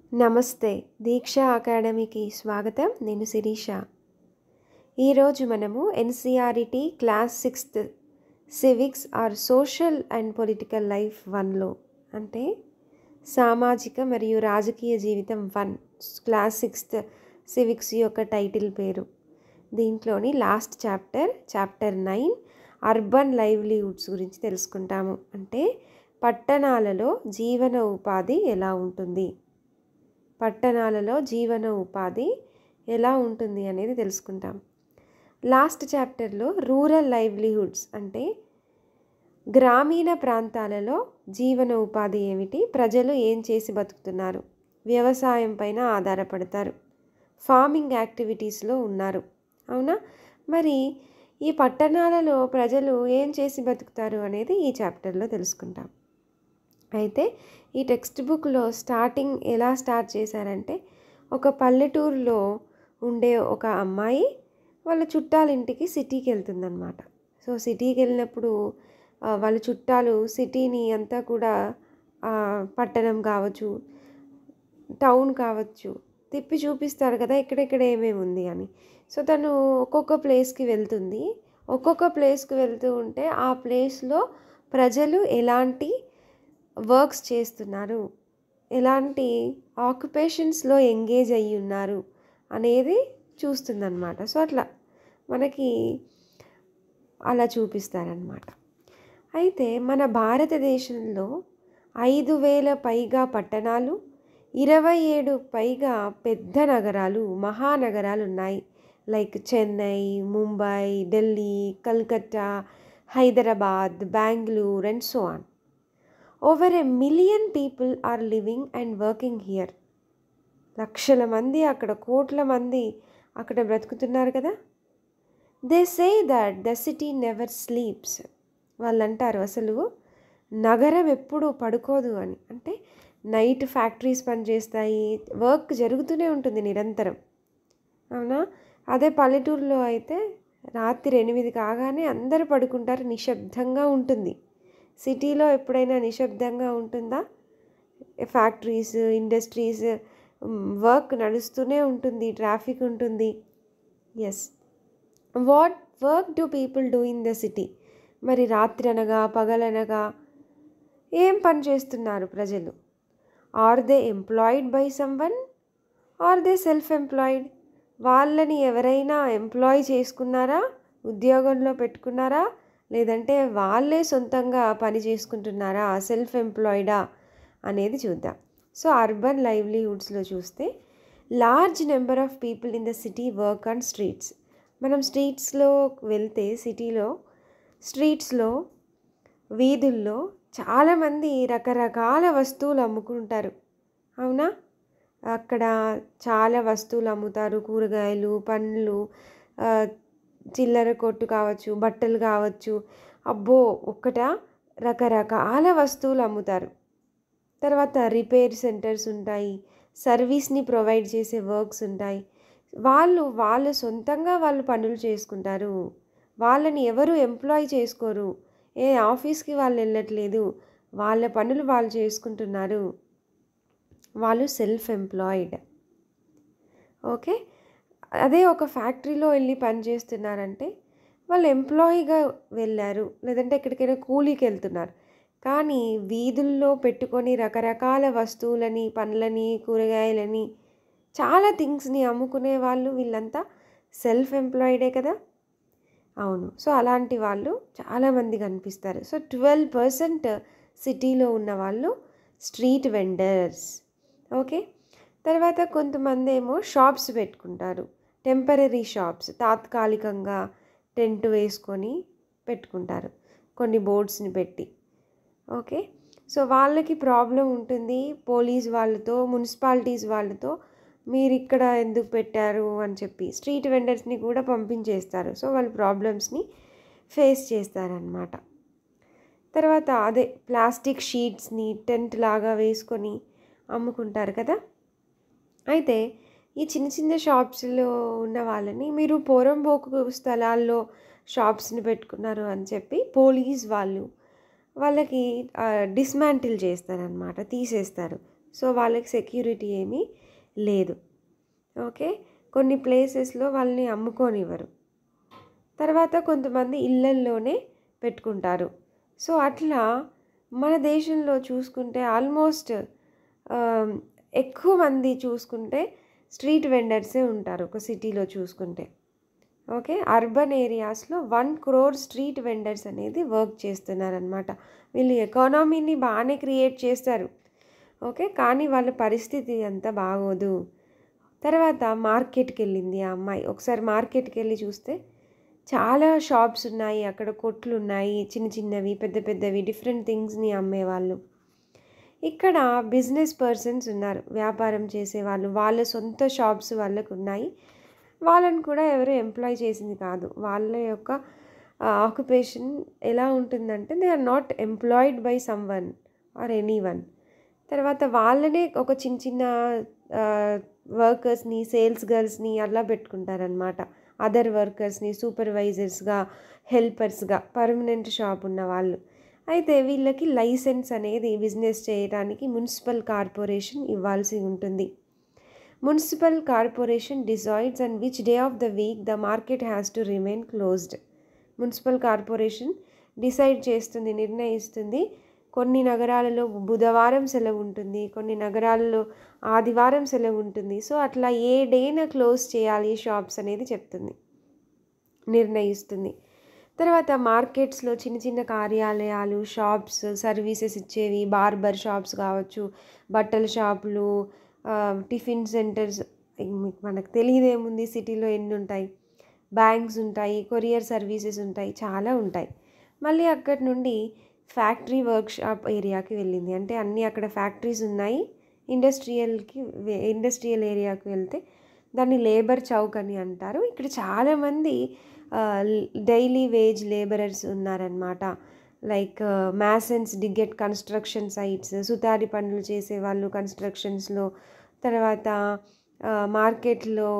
నమస్తే దీక్ష అకాడమీకి స్వాగతం నేను శిరీష ఈరోజు మనము NCERT class sixth civics or social and political life వన్లో అంటే సామాజిక మరియు రాజకీయ జీవితం వన్ క్లాస్ సిక్స్త్ సివిక్స్ యొక్క టైటిల్ పేరు దీంట్లోని last chapter chapter nine urban livelihoods గురించి తెలుసుకుంటాము అంటే పట్టణాలలో జీవన ఉపాధి ఎలా ఉంటుంది పట్టణాలలో జీవన ఉపాధి ఎలా ఉంటుంది అనేది తెలుసుకుంటాం లాస్ట్ చాప్టర్లో రూరల్ లైవ్లీహుడ్స్ అంటే గ్రామీణ ప్రాంతాలలో జీవన ఉపాధి ఏమిటి ప్రజలు ఏం చేసి బతుకుతున్నారు వ్యవసాయం పైన ఆధారపడతారు ఫార్మింగ్ యాక్టివిటీస్లో ఉన్నారు అవునా మరి ఈ పట్టణాలలో ప్రజలు ఏం చేసి బతుకుతారు అనేది ఈ చాప్టర్లో తెలుసుకుంటాం అయితే ఈ టెక్స్ట్ బుక్లో స్టార్టింగ్ ఎలా స్టార్ట్ చేశారంటే ఒక పల్లెటూరులో ఉండే ఒక అమ్మాయి వాళ్ళ చుట్టాల ఇంటికి సిటీకి వెళ్తుందన్నమాట సో సిటీకి వెళ్ళినప్పుడు ఆ, వాళ్ళ చుట్టాలు సిటీని అంతా కూడా ఆ, పట్టణం కావచ్చు టౌన్ కావచ్చు తిప్పి చూపిస్తారు కదా ఎక్కడెక్కడ ఏమేమి ఉంది అని సో తను ఒక్కొక్క ప్లేస్కి వెళ్తుంది ఒక్కొక్క ప్లేస్కి వెళ్తూ ఉంటే ఆ ప్లేస్లో ప్రజలు ఎలాంటి వర్క్స్ చేస్తున్నారు ఎలాంటి ఆక్యుపేషన్స్లో ఎంగేజ్ అయ్యి ఉన్నారు అనేది చూస్తుందన్నమాట సో అట్లా మనకి అలా చూపిస్తారనమాట అయితే మన భారతదేశంలో ఐదు వేల పైగా పట్టణాలు ఇరవై ఏడు పైగా పెద్ద నగరాలు మహానగరాలు ఉన్నాయి like Chennai Mumbai Delhi Calcutta Hyderabad Bengaluru and so on over a million people are living and working here లక్షల మంది అక్కడ కోట్ల మంది అక్కడ బ్రతుకుతున్నారు కదా they say that the city never sleeps వాళ్ళు అంటారు అసలు నగరం ఎప్పుడు పడుకోదు అని అంటే నైట్ ఫ్యాక్టరీస్ పనిచేస్తాయి వర్క్ జరుగుతూనే ఉంటుంది నిరంతరం అవునా అదే పల్లెటూరులో అయితే రాత్రి ఎనిమిది కాగానే అందరూ పడుకుంటారు నిశ్శబ్దంగా ఉంటుంది సిటీలో ఎప్పుడైనా నిశ్శబ్దంగా ఉంటుందా ఫ్యాక్టరీస్ ఇండస్ట్రీస్ వర్క్ నడుస్తూనే ఉంటుంది ట్రాఫిక్ ఉంటుంది yes what work do people do in the city మరి రాత్రి అనగా పగలనగా ఏం పని చేస్తున్నారు ప్రజలు are they employed by someone or they self employed వాళ్ళని ఎవరైనా ఎంప్లాయ్ చేసుకున్నారా ఉద్యోగంలో పెట్టుకున్నారా లేదంటే వాళ్ళే సొంతంగా పని చేసుకుంటున్నారా సెల్ఫ్ ఎంప్లాయిడా అనేది చూద్దాం సో అర్బన్ లైవ్లీహుడ్స్లో చూస్తే large number of people in the city work on streets మనం స్ట్రీట్స్లో వెళ్తే సిటీలో స్ట్రీట్స్లో వీధుల్లో చాలామంది రకరకాల వస్తువులు అమ్ముకుంటారు అవునా అక్కడ చాలా వస్తువులు అమ్ముతారు కూరగాయలు పండ్లు ఆ, చిల్లర కొట్టు కావచ్చు బట్టలు కావచ్చు అబ్బో ఒక్కట రకరకాల వస్తువులు అమ్ముతారు తర్వాత రిపేర్ సెంటర్స్ ఉంటాయి సర్వీస్ని ప్రొవైడ్ చేసే వర్క్స్ ఉంటాయి వాళ్ళు వాళ్ళు సొంతంగా వాళ్ళు పనులు చేసుకుంటారు వాళ్ళని ఎవరు ఎంప్లాయ్ చేసుకోరు ఏ ఆఫీస్కి వాళ్ళు వెళ్ళట్లేదు వాళ్ళ పనులు వాళ్ళు చేసుకుంటున్నారు వాళ్ళు సెల్ఫ్ ఎంప్లాయిడ్ ఓకే అదే ఒక ఫ్యాక్టరీలో వెళ్ళి పని చేస్తున్నారంటే వాళ్ళు ఎంప్లాయీగా వెళ్ళారు లేదంటే ఎక్కడికైనా కూలీకి వెళ్తున్నారు కానీ వీధుల్లో పెట్టుకొని రకరకాల వస్తువులని పండ్లని కూరగాయలని చాలా థింగ్స్ని అమ్ముకునే వాళ్ళు వీళ్ళంతా సెల్ఫ్ ఎంప్లాయిడే కదా అవును సో అలాంటి వాళ్ళు చాలామంది కనిపిస్తారు సో ట్వెల్వ్ పర్సెంట్ సిటీలో ఉన్న వాళ్ళు స్ట్రీట్ వెండర్స్ ఓకే తర్వాత కొంతమంది ఏమో షాప్స్ పెట్టుకుంటారు టెంపరీ షాప్స్ తాత్కాలికంగా టెంట్ వేసుకొని పెట్టుకుంటారు కొన్ని బోర్డ్స్ని పెట్టి ఓకే సో వాళ్ళకి ప్రాబ్లం ఉంటుంది పోలీస్ వాళ్ళతో మున్సిపాలిటీస్ వాళ్ళతో మీరు ఇక్కడ ఎందుకు పెట్టారు అని చెప్పి స్ట్రీట్ వెండర్స్ని కూడా పంపించేస్తారు సో వాళ్ళు ప్రాబ్లమ్స్ని ఫేస్ చేస్తారనమాట తర్వాత అదే ప్లాస్టిక్ షీట్స్ని టెంట్ లాగా వేసుకొని అమ్ముకుంటారు కదా అయితే ఈ చిన్న చిన్న షాప్స్లో ఉన్న వాళ్ళని మీరు పోరంబోకు స్థలాల్లో షాప్స్ని పెట్టుకున్నారు అని చెప్పి పోలీస్ వాళ్ళు వాళ్ళకి డిస్మాంటిల్ చేస్తారనమాట తీసేస్తారు సో వాళ్ళకి సెక్యూరిటీ ఏమీ లేదు ఓకే కొన్ని ప్లేసెస్లో వాళ్ళని అమ్ముకోనివ్వరు తర్వాత కొంతమంది ఇళ్ళల్లోనే పెట్టుకుంటారు సో అట్లా మన దేశంలో చూసుకుంటే ఆల్మోస్ట్ ఎక్కువ మంది చూసుకుంటే స్ట్రీట్ వెండర్సే ఉంటారు ఒక సిటీలో చూసుకుంటే ఓకే అర్బన్ ఏరియాస్లో వన్ క్రోర్ స్ట్రీట్ వెండర్స్ అనేది వర్క్ చేస్తున్నారనమాట వీళ్ళు ఎకానమీని బాగానే క్రియేట్ చేస్తారు ఓకే కానీ వాళ్ళ పరిస్థితి అంత బాగోదు తర్వాత మార్కెట్కి వెళ్ళింది ఆ అమ్మాయి ఒకసారి మార్కెట్కి వెళ్ళి చూస్తే చాలా షాప్స్ ఉన్నాయి అక్కడ కొట్లు ఉన్నాయి చిన్న చిన్నవి పెద్ద పెద్దవి డిఫరెంట్ థింగ్స్ని అమ్మేవాళ్ళు ఇక్కడ బిజినెస్ పర్సన్స్ ఉన్నారు వ్యాపారం చేసేవాళ్ళు వాళ్ళ సొంత షాప్స్ వాళ్ళకు ఉన్నాయి వాళ్ళని కూడా ఎవరు ఎంప్లాయ్ చేసింది కాదు వాళ్ళ యొక్క ఆక్యుపేషన్ ఎలా ఉంటుందంటే they are not employed by someone or anyone తర్వాత వాళ్ళనే ఒక చిన్న చిన్న వర్కర్స్ని సేల్స్ గర్ల్స్ని అలా పెట్టుకుంటారనమాట అదర్ వర్కర్స్ని సూపర్వైజర్స్గా హెల్పర్స్గా పర్మనెంట్ షాప్ ఉన్న వాళ్ళు అయితే వీళ్ళకి లైసెన్స్ అనేది బిజినెస్ చేయడానికి మున్సిపల్ కార్పొరేషన్ ఇవ్వాల్సి ఉంటుంది municipal corporation decides and which day of the week the market has to remain closed municipal corporation decide చేస్తుంది నిర్ణయిస్తుంది కొన్ని నగరాలలో బుధవారం సెలవు ఉంటుంది కొన్ని నగరాలలో ఆదివారం సెలవు ఉంటుంది సో అట్లా ఏ డేన క్లోజ్ చేయాలి షాప్స్ అనేది చెప్తుంది నిర్ణయిస్తుంది తర్వాత మార్కెట్స్లో చిన్న చిన్న కార్యాలయాలు షాప్స్ సర్వీసెస్ ఇచ్చేవి బార్బర్ షాప్స్ కావచ్చు బట్టల షాపులు టిఫిన్ సెంటర్స్ మీకు మనకు తెలియదేముంది సిటీలో ఎన్ని ఉంటాయి బ్యాంక్స్ ఉంటాయి కొరియర్ సర్వీసెస్ ఉంటాయి చాలా ఉంటాయి మళ్ళీ అక్కడి నుండి ఫ్యాక్టరీ వర్క్ షాప్ ఏరియాకి వెళ్ళింది అంటే అన్నీ అక్కడ ఫ్యాక్టరీస్ ఉన్నాయి ఇండస్ట్రియల్కి ఇండస్ట్రియల్ ఏరియాకి వెళ్తే దాన్ని లేబర్ చౌక్ అని అంటారు ఇక్కడ చాలామంది డైలీ వేజ్ లేబరర్స్ ఉన్నారనమాట లైక్ మ్యాసన్స్ డిగెట్ కన్స్ట్రక్షన్ సైట్స్ సుతారి పనులు చేసేవాళ్ళు కన్స్ట్రక్షన్స్లో తర్వాత మార్కెట్లో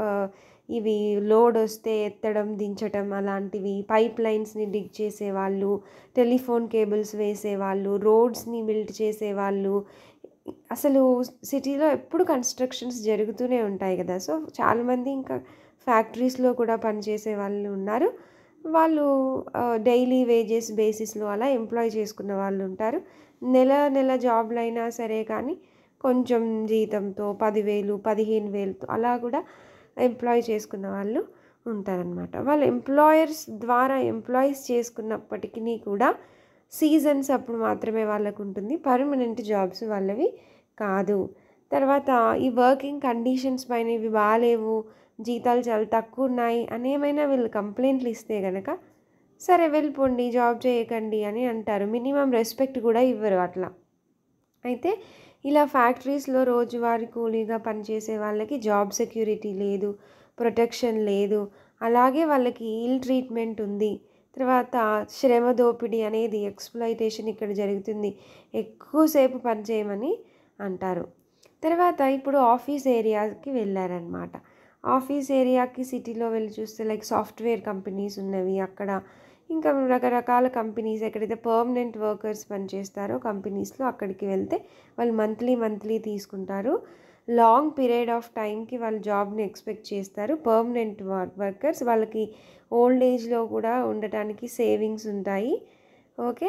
ఇవి లోడ్ వస్తే ఎత్తడం దించడం అలాంటివి పైప్ లైన్స్ని డిగ్ చేసేవాళ్ళు టెలిఫోన్ కేబుల్స్ వేసేవాళ్ళు రోడ్స్ని బిల్డ్ చేసేవాళ్ళు అసలు సిటీలో ఎప్పుడు కన్స్ట్రక్షన్స్ జరుగుతూనే ఉంటాయి కదా సో చాలామంది ఇంకా ఫ్యాక్టరీస్లో కూడా పనిచేసే వాళ్ళు ఉన్నారు వాళ్ళు డైలీ వేజెస్ బేసిస్లో అలా ఎంప్లాయ్ చేసుకున్న వాళ్ళు ఉంటారు నెల నెల జాబ్లు అయినా సరే కానీ కొంచెం జీతంతో పదివేలు పదిహేను వేలతో అలా కూడా ఎంప్లాయ్ చేసుకున్న వాళ్ళు ఉంటారనమాట వాళ్ళు ఎంప్లాయర్స్ ద్వారా ఎంప్లాయీస్ చేసుకున్నప్పటికీ కూడా సీజన్స్ అప్పుడు మాత్రమే వాళ్ళకు ఉంటుంది పర్మనెంట్ జాబ్స్ వాళ్ళవి కాదు తర్వాత ఈ వర్కింగ్ కండిషన్స్ పైన ఇవి బాగాలేవు జీతాలు చాలా తక్కువ ఉన్నాయి అని ఏమైనా వీళ్ళు కంప్లైంట్లు ఇస్తే కనుక సరే వెళ్ళిపోండి జాబ్ చేయకండి అని అంటారు మినిమం రెస్పెక్ట్ కూడా ఇవ్వరు అట్లా అయితే ఇలా ఫ్యాక్టరీస్లో రోజువారీ కూలీగా పనిచేసే వాళ్ళకి జాబ్ సెక్యూరిటీ లేదు ప్రొటెక్షన్ లేదు అలాగే వాళ్ళకి ఇల్ ట్రీట్మెంట్ ఉంది తర్వాత శ్రమ దోపిడీ అనేది ఎక్స్ప్లైటేషన్ ఇక్కడ జరుగుతుంది ఎక్కువసేపు పనిచేయమని అంటారు తర్వాత ఇప్పుడు ఆఫీస్ ఏరియాకి వెళ్ళారనమాట ఆఫీస్ ఏరియాకి సిటీలో వెళ్ళి చూస్తే లైక్ సాఫ్ట్వేర్ కంపెనీస్ ఉన్నవి అక్కడ ఇంకా రకరకాల కంపెనీస్ ఎక్కడైతే పర్మనెంట్ వర్కర్స్ పనిచేస్తారో కంపెనీస్లో అక్కడికి వెళ్తే వాళ్ళు మంత్లీ మంత్లీ తీసుకుంటారు లాంగ్ పీరియడ్ ఆఫ్ టైంకి వాళ్ళు జాబ్ని ఎక్స్పెక్ట్ చేస్తారు పర్మనెంట్ వర్కర్స్ వాళ్ళకి ఓల్డ్ ఏజ్లో కూడా ఉండటానికి సేవింగ్స్ ఉంటాయి ఓకే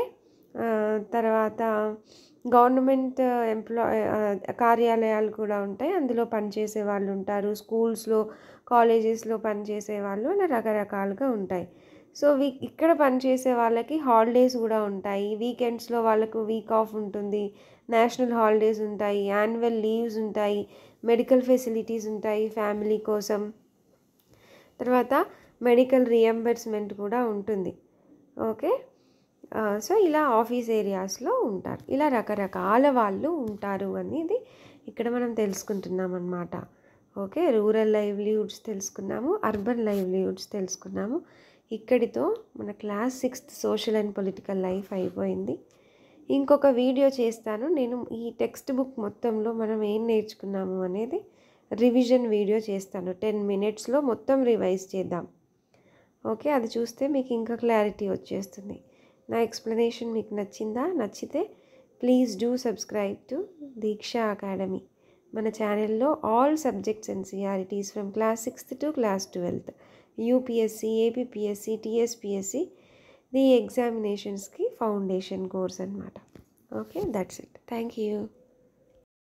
తర్వాత గవర్నమెంట్ ఎంప్లాయ్ కార్యాలయాలు కూడా ఉంటాయి అందులో పనిచేసే వాళ్ళు ఉంటారు స్కూల్స్లో కాలేజెస్లో పనిచేసే వాళ్ళు అలా రకరకాలుగా ఉంటాయి సో వీ ఇక్కడ పనిచేసే వాళ్ళకి హాలిడేస్ కూడా ఉంటాయి వీకెండ్స్లో వాళ్ళకు వీక్ ఆఫ్ ఉంటుంది నేషనల్ హాలిడేస్ ఉంటాయి యాన్యువల్ లీవ్స్ ఉంటాయి మెడికల్ ఫెసిలిటీస్ ఉంటాయి ఫ్యామిలీ కోసం తర్వాత మెడికల్ రియంబర్స్మెంట్ కూడా ఉంటుంది ఓకే సో ఇలా ఆఫీస్ ఏరియాస్లో ఉంటారు ఇలా రకరకాల వాళ్ళు ఉంటారు అనేది ఇక్కడ మనం తెలుసుకుంటున్నాం అన్నమాట ఓకే రూరల్ లైవ్లీహుడ్స్ తెలుసుకున్నాము అర్బన్ లైవ్లీహుడ్స్ తెలుసుకున్నాము ఇక్కడితో మన class sixth social and political life అయిపోయింది ఇంకొక వీడియో చేస్తాను నేను ఈ టెక్స్ట్ బుక్ మొత్తంలో మనం ఏం నేర్చుకున్నాము అనేది రివిజన్ వీడియో చేస్తాను టెన్ మినిట్స్లో మొత్తం రివైజ్ చేద్దాం ఓకే అది చూస్తే మీకు ఇంకా క్లారిటీ వచ్చేస్తుంది నా ఎక్స్ప్లెనేషన్ మీకు నచ్చిందా నచ్చితే please do subscribe to Diksha academy మన ఛానల్లో all subjects NCERTs from class sixth to class twelfth UPSC APSC TSPSC the ఎగ్జామినేషన్స్కి ఫౌండేషన్ కోర్స్ అనమాట okay that's it thank you